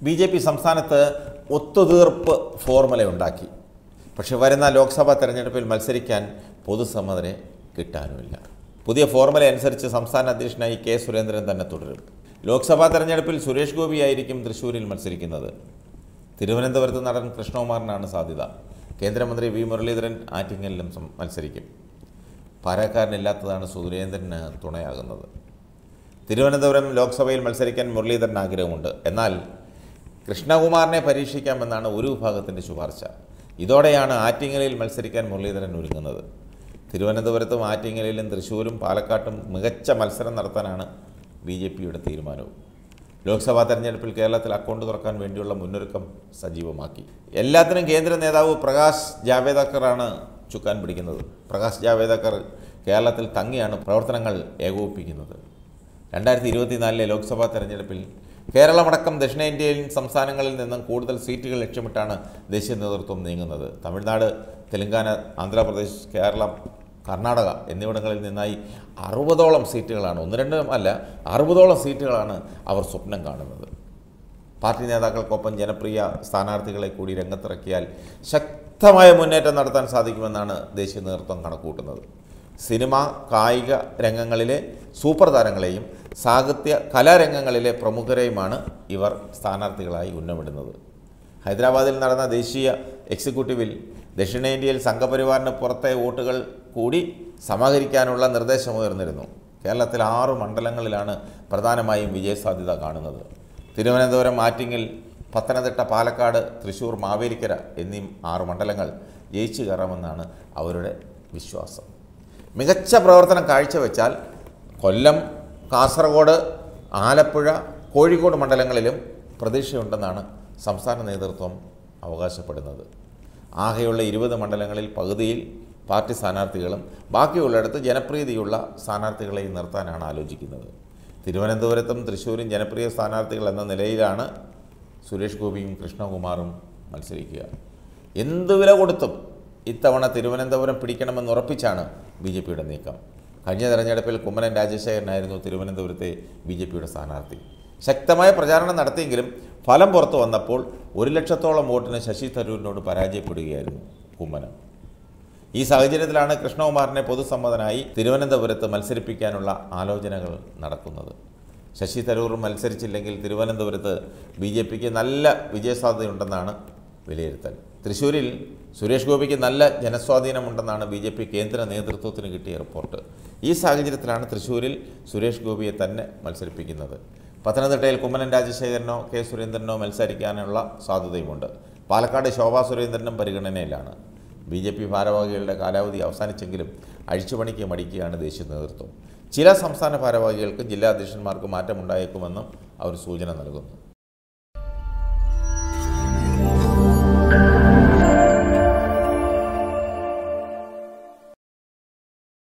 B J P സംസ്ഥാനത്ത് ഒത്തുതീർപ്പ് formula ഉണ്ടാക്കി പക്ഷെ വരുന്ന ലോക്സഭാ തെരഞ്ഞെടുപ്പിൽ മത്സരിക്കാൻ പൊതുസമ്മതനെ കിട്ടാനുമില്ല പുതിയ ഫോർമുല അനുസരിച്ച് സംസ്ഥാന അധ്യക്ഷനായി കെ സുരേന്ദ്രൻ തന്നെ തുടരും ലോക്സഭാ തെരഞ്ഞെടുപ്പിൽ സുരേഷ് ഗോപിയായിരിക്കും തൃശ്ശൂരിൽ മത്സരിക്കുന്നത് തിരുവനന്തപുരത്ത് നടൻ കൃഷ്ണകുമാറിനാണ് സാധ്യത കേന്ദ്രമന്ത്രി വി മുരളീധരൻ ആറ്റിങ്ങലിലും സം- മത്സരിക്കും പാരക്കാരനില്ലാത്തതാണ് സുരേന്ദ്രന് തുണയാകുന്നത് തിരുവനന്തപുരം ലോക്സഭയിൽ മത്സരിക്കാൻ മുരളീധരൻ ആഗ്രഹമുണ്ട് എന്നാൽ കൃഷ്ണകുമാറിനെ പരീക്ഷിക്കാമെന്നാണ് ഒരു വിഭാഗത്തിൻ്റെ ശുപാർശ ഇതോടെയാണ് ആറ്റിങ്ങലിൽ മത്സരിക്കാൻ മുരളീധരൻ ഒരുങ്ങുന്നത് തിരുവനന്തപുരത്തും ആറ്റിങ്ങലിലും തൃശ്ശൂരും പാലക്കാട്ടും മികച്ച മത്സരം നടത്താനാണ് ബി ജെ പിയുടെ തീരുമാനവും ലോക്സഭാ തെരഞ്ഞെടുപ്പിൽ കേരളത്തിൽ അക്കൗണ്ട് തുറക്കാൻ വേണ്ടിയുള്ള മുന്നൊരുക്കം സജീവമാക്കി എല്ലാത്തിനും കേന്ദ്ര നേതാവ് പ്രകാശ് ജാവേദക്കറാണ് ചുക്കാൻ പിടിക്കുന്നത് പ്രകാശ് ജാവേദക്കർ കേരളത്തിൽ തങ്ങിയാണ് പ്രവർത്തനങ്ങൾ ഏകോപിപ്പിക്കുന്നത് രണ്ടായിരത്തി ഇരുപത്തിനാലിലെ ലോക്സഭാ തെരഞ്ഞെടുപ്പിൽ കേരളമടക്കം ദക്ഷിണേന്ത്യൻ സംസ്ഥാനങ്ങളിൽ നിന്നും കൂടുതൽ സീറ്റുകൾ ലക്ഷ്യമിട്ടാണ് ദേശീയ നേതൃത്വം നീങ്ങുന്നത് തമിഴ്നാട് തെലങ്കാന ആന്ധ്രാപ്രദേശ് കേരളം കർണാടക എന്നിവിടങ്ങളിൽ നിന്നായി അറുപതോളം സീറ്റുകളാണ് ഒന്ന് രണ്ടും അല്ല അറുപതോളം സീറ്റുകളാണ് അവർ സ്വപ്നം കാണുന്നത് പാർട്ടി നേതാക്കൾക്കൊപ്പം ജനപ്രിയ സ്ഥാനാർത്ഥികളെ കൂടി രംഗത്തിറക്കിയാൽ ശക്തമായ മുന്നേറ്റം നടത്താൻ സാധിക്കുമെന്നാണ് ദേശീയ നേതൃത്വം കണക്കുകൂട്ടുന്നത് സിനിമ കായിക രംഗങ്ങളിലെ സൂപ്പർ താരങ്ങളെയും സാഹിത്യ കലാരംഗങ്ങളിലെ പ്രമുഖരെയുമാണ് ഇവർ സ്ഥാനാർത്ഥികളായി ഉന്നമിടുന്നത് ഹൈദരാബാദിൽ നടന്ന ദേശീയ എക്സിക്യൂട്ടീവിൽ ദക്ഷിണേന്ത്യയിൽ സംഘപരിവാറിന് പുറത്തെ വോട്ടുകൾ കൂടി സമാഹരിക്കാനുള്ള നിർദ്ദേശമുയർന്നിരുന്നു കേരളത്തിൽ ആറ് മണ്ഡലങ്ങളിലാണ് പ്രധാനമായും വിജയസാധ്യത കാണുന്നത് തിരുവനന്തപുരം ആറ്റിങ്ങൽ പത്തനംതിട്ട പാലക്കാട് തൃശ്ശൂർ മാവേലിക്കര എന്നീ ആറ് മണ്ഡലങ്ങൾ ജയിച്ചു കയറാമെന്നാണ് അവരുടെ വിശ്വാസം മികച്ച പ്രവർത്തനം കാഴ്ചവെച്ചാൽ കൊല്ലം കാസർഗോഡ് ആലപ്പുഴ കോഴിക്കോട് മണ്ഡലങ്ങളിലും പ്രതീക്ഷയുണ്ടെന്നാണ് സംസ്ഥാന നേതൃത്വം അവകാശപ്പെടുന്നത് ആകെയുള്ള ഇരുപത് മണ്ഡലങ്ങളിൽ പകുതിയിൽ പാർട്ടി സ്ഥാനാർത്ഥികളും ബാക്കിയുള്ളിടത്ത് ജനപ്രീതിയുള്ള സ്ഥാനാർത്ഥികളെയും നിർത്താനാണ് ആലോചിക്കുന്നത് തിരുവനന്തപുരത്തും തൃശ്ശൂരും ജനപ്രിയ സ്ഥാനാർത്ഥികൾ എന്ന നിലയിലാണ് സുരേഷ് ഗോപിയും കൃഷ്ണകുമാറും മത്സരിക്കുക എന്ത് വില കൊടുത്തും ഇത്തവണ തിരുവനന്തപുരം പിടിക്കണമെന്ന് ഉറപ്പിച്ചാണ് ബി ജെ പിയുടെ നീക്കം കഴിഞ്ഞ തെരഞ്ഞെടുപ്പിൽ കുമ്മനം രാജശേഖരനായിരുന്നു തിരുവനന്തപുരത്തെ ബി ജെ പിയുടെ സ്ഥാനാർത്ഥി ശക്തമായ പ്രചാരണം നടത്തിയെങ്കിലും ഫലം പുറത്തു വന്നപ്പോൾ ഒരു ലക്ഷത്തോളം വോട്ടിന് ശശി തരൂരിനോട് പരാജയപ്പെടുകയായിരുന്നു കുമ്മനം ഈ സാഹചര്യത്തിലാണ് കൃഷ്ണകുമാറിനെ പൊതുസമ്മതനായി തിരുവനന്തപുരത്ത് മത്സരിപ്പിക്കാനുള്ള ആലോചനകൾ നടക്കുന്നത് ശശി തരൂർ മത്സരിച്ചില്ലെങ്കിൽ തിരുവനന്തപുരത്ത് ബി ജെ പിക്ക് നല്ല വിജയസാധ്യതയുണ്ടെന്നാണ് വിലയിരുത്തൽ തൃശ്ശൂരിൽ സുരേഷ് ഗോപിക്ക് നല്ല ജനസ്വാധീനമുണ്ടെന്നാണ് ബി ജെ പി കേന്ദ്ര നേതൃത്വത്തിന് കിട്ടിയ റിപ്പോർട്ട് ഈ സാഹചര്യത്തിലാണ് തൃശ്ശൂരിൽ സുരേഷ് ഗോപിയെ തന്നെ മത്സരിപ്പിക്കുന്നത് പത്തനംതിട്ടയിൽ കുമ്മനം രാജശേഖരനോ കെ സുരേന്ദ്രനോ മത്സരിക്കാനുള്ള സാധ്യതയുമുണ്ട് പാലക്കാട് ശോഭാ സുരേന്ദ്രനും പരിഗണനയിലാണ് ബി ജെ പി ഭാരവാഹികളുടെ കാലാവധി അവസാനിച്ചെങ്കിലും അഴിച്ചുപണിക്ക് മടിക്കുകയാണ് ദേശീയ നേതൃത്വം ചില സംസ്ഥാന ഭാരവാഹികൾക്ക് ജില്ലാ അധ്യക്ഷന്മാർക്ക് മാറ്റമുണ്ടായേക്കുമെന്നും അവർ സൂചന നൽകുന്നു